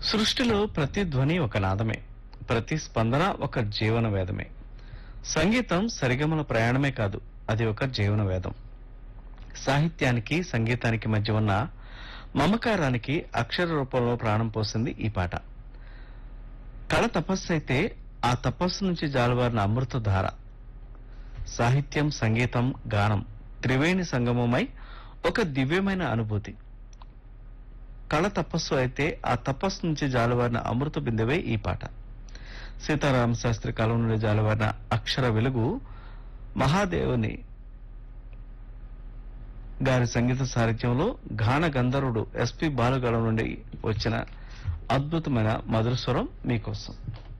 సృష్టిలో ప్రతి ధ్వని ఒక నాదమే ప్రతి స్పందన ఒక జీవన వేదమే సంగీతం సరిగమల ప్రయాణమే కాదు అది ఒక జీవన వేదం సాహిత్యానికి సంగీతానికి మధ్య ఉన్న మమకారానికి అక్షర రూపంలో ప్రాణం పోసింది ఈ పాట కళ తపస్సు అయితే ఆ తపస్సు నుంచి జాలువారిన అమృత ధార సాహిత్యం సంగీతం గానం త్రివేణి సంగమమై ఒక దివ్యమైన అనుభూతి కళ తపస్సు అయితే ఆ తపస్సు నుంచి జాలువారిన అమృత బిందువే ఈ పాట సీతారామ శాస్త్రి కాలం నుండి జాలువారిన అక్షర వెలుగు మహాదేవుని గారి సంగీత సాహిత్యంలో గాన గంధర్వుడు ఎస్పి బాలుగళం నుండి వచ్చిన అద్భుతమైన మధుర స్వరం మీకోసం